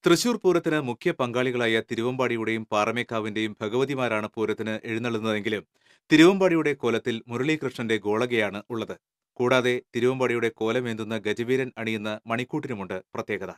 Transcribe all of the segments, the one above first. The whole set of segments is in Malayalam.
തൃശൂർ പൂരത്തിന് മുഖ്യ പങ്കാളികളായ തിരുവമ്പാടിയുടെയും പാറമേക്കാവിന്റെയും ഭഗവതിമാരാണ് പൂരത്തിന് എഴുന്നള്ളുന്നതെങ്കിലും തിരുവമ്പാടിയുടെ കോലത്തിൽ മുരളീകൃഷ്ണന്റെ ഗോളകയാണ് ഉള്ളത് കൂടാതെ തിരുവമ്പാടിയുടെ കോലമേന്തുന്ന ഗജവീരൻ അണിയുന്ന മണിക്കൂട്ടിനുമുണ്ട് പ്രത്യേകത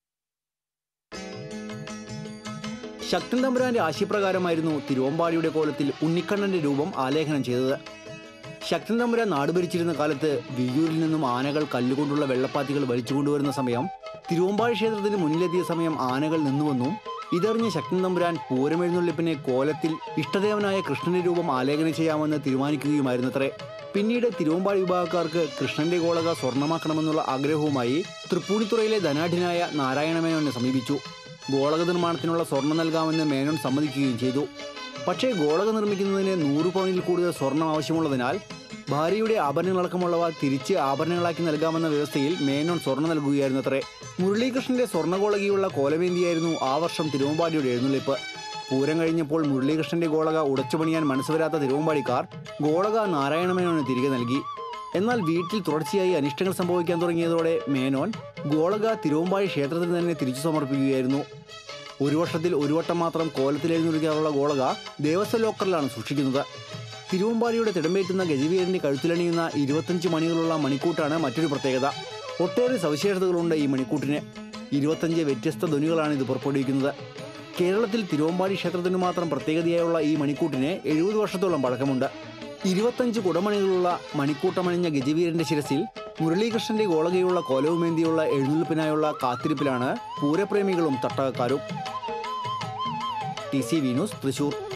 ശക്തൻ തമ്പുരാന്റെ ആശയപ്രകാരമായിരുന്നു തിരുവമ്പാടിയുടെ കോലത്തിൽ ഉണ്ണിക്കണ്ണന്റെ രൂപം ആലേഖനം ചെയ്തത് ശക്തൻ തമ്പുരാൻ നാട് ഭരിച്ചിരുന്ന കാലത്ത് വിയ്യൂരിൽ നിന്നും ആനകൾ കല്ലുകൊണ്ടുള്ള വെള്ളപ്പാത്തികൾ വലിച്ചുകൊണ്ടുവരുന്ന സമയം തിരുവമ്പാടി ക്ഷേത്രത്തിന് മുന്നിലെത്തിയ സമയം ആനകൾ നിന്നുവെന്നും ഇതറിഞ്ഞ ശക്തൻ തമ്പുരാൻ പൂരമെഴുന്നള്ളിപ്പിനെ കോലത്തിൽ ഇഷ്ടദേവനായ കൃഷ്ണന്റെ രൂപം ആലേഖനം ചെയ്യാമെന്ന് തീരുമാനിക്കുകയുമായിരുന്നത്രേ പിന്നീട് തിരുവമ്പാടി വിഭാഗക്കാർക്ക് കൃഷ്ണന്റെ ഗോളക സ്വർണ്ണമാക്കണമെന്നുള്ള ആഗ്രഹവുമായി തൃപ്പൂണിത്തുറയിലെ ധനാഢ്യനായ നാരായണമേനോനെ സമീപിച്ചു ഗോളക നിർമ്മാണത്തിനുള്ള സ്വർണം നൽകാമെന്ന് മേനോൻ സമ്മതിക്കുകയും ചെയ്തു പക്ഷേ ഗോളക നിർമ്മിക്കുന്നതിന് നൂറ് പവനിൽ കൂടുതൽ സ്വർണം ആവശ്യമുള്ളതിനാൽ ഭാര്യയുടെ ആഭരണങ്ങളടക്കമുള്ളവ തിരിച്ച് ആഭരണങ്ങളാക്കി നൽകാമെന്ന വ്യവസ്ഥയിൽ മേനോൻ സ്വർണം നൽകുകയായിരുന്നത്രേ മുരളീകൃഷ്ണന്റെ സ്വർണ്ണഗോളകിയുള്ള കോലമേന്തിയായിരുന്നു ആ വർഷം തിരുവമ്പാടിയുടെ എഴുന്നള്ളിപ്പ് പൂരം കഴിഞ്ഞപ്പോൾ മുരളീകൃഷ്ണന്റെ ഗോളക ഉടച്ചു പണിയാൻ മനസ്സുവരാത്ത തിരുവമ്പാടിക്കാർ ഗോളക നാരായണമേനോന് തിരികെ നൽകി എന്നാൽ വീട്ടിൽ തുടർച്ചയായി അനിഷ്ടങ്ങൾ സംഭവിക്കാൻ തുടങ്ങിയതോടെ മേനോൻ ഗോളക തിരുവമ്പാടി ക്ഷേത്രത്തിന് തന്നെ തിരിച്ചു സമർപ്പിക്കുകയായിരുന്നു ഒരു വർഷത്തിൽ ഒരു വട്ടം മാത്രം കോലത്തിൽ എഴുന്നള്ളിക്കാറുള്ള ഗോളക ദേവസ്വം ലോക്കറിലാണ് സൂക്ഷിക്കുന്നത് തിരുവമ്പാടിയുടെ തിടമ്പേറ്റുന്ന ഗജവീരന്റെ കഴുത്തിലണിയുന്ന ഇരുപത്തഞ്ച് മണികളുള്ള മണിക്കൂട്ടാണ് മറ്റൊരു പ്രത്യേകത ഒട്ടേറെ സവിശേഷതകളുണ്ട് ഈ മണിക്കൂട്ടിന് ഇരുപത്തഞ്ച് വ്യത്യസ്ത ധ്വനികളാണ് ഇത് പുറപ്പെടുവിക്കുന്നത് കേരളത്തിൽ തിരുവമ്പാടി ക്ഷേത്രത്തിന് മാത്രം പ്രത്യേകതയായുള്ള ഈ മണിക്കൂട്ടിന് എഴുപത് വർഷത്തോളം പഴക്കമുണ്ട് ഇരുപത്തഞ്ച് കുടമണികളുള്ള മണിക്കൂട്ടമണിഞ്ഞ ഗജവീരന്റെ ശിരസിൽ മുരളീകൃഷ്ണന്റെ ഗോളകയുള്ള കോലവുമേന്തിയുള്ള എഴുന്നള്ളിപ്പിനായുള്ള കാത്തിരിപ്പിലാണ് പൂരപ്രേമികളും തട്ടകക്കാരും T C V news Thrissur